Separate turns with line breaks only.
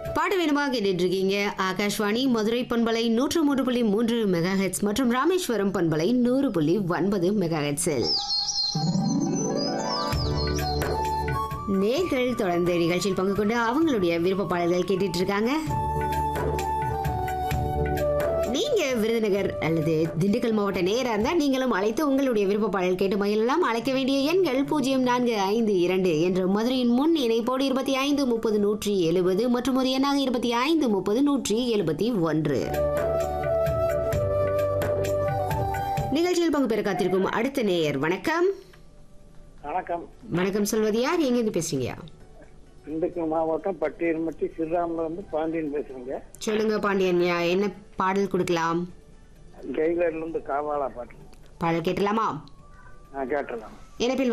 பாட்டு வேணுமா கேட்டுட்டு இருக்கீங்க ஆகாஷ்வாணி மதுரை பண்பலை நூற்று மூன்று புள்ளி மூன்று மெகா ஹெட்ஸ் மற்றும் ராமேஸ்வரம் பண்பலை நூறு புள்ளி ஒன்பது மெகா ஹெட்ஸில் நேர்கள் தொடர்ந்து நிகழ்ச்சியில் பங்கு கொண்டு அவங்களுடைய விருப்ப பாடல்கள் கேட்டுட்டு இருக்காங்க நீங்க விருதுநகர் அல்லது திண்டுக்கல் மாவட்ட நேரா இருந்தா நீங்களும் அழைத்து உங்களுடைய விருப்ப பாடல் கேட்டு மகிழலாம் அழைக்க வேண்டிய எண்கள் பூஜ்ஜியம் நான்கு ஐந்து இரண்டு என்ற மதுரையின் முன் இணைப்போடு இருபத்தி ஐந்து முப்பது நூற்றி எழுபது மற்றும் ஒரு எண்ணாக இருபத்தி ஐந்து முப்பது நூற்றி எழுபத்தி ஒன்று நிகழ்ச்சியில் பங்கு பெற காத்திருக்கும் அடுத்த நேயர் வணக்கம்
வணக்கம்
வணக்கம் சொல்வது யார் எங்கிருந்து பேசுறீங்க
திண்டுக்கல் மாவட்டம் பட்டியல்மட்டி ஸ்ரீராமில் இருந்து பாண்டியன் பேசுறேங்க
சொல்லுங்க பாண்டியன் யா, என்ன பாடல் கொடுக்கலாம்
ஜெயிலர்ல இருந்து காவாலா பாட்டு
பாடல் கேட்டலாமா
நான் கேட்டுடலாம்
இணைப்பில்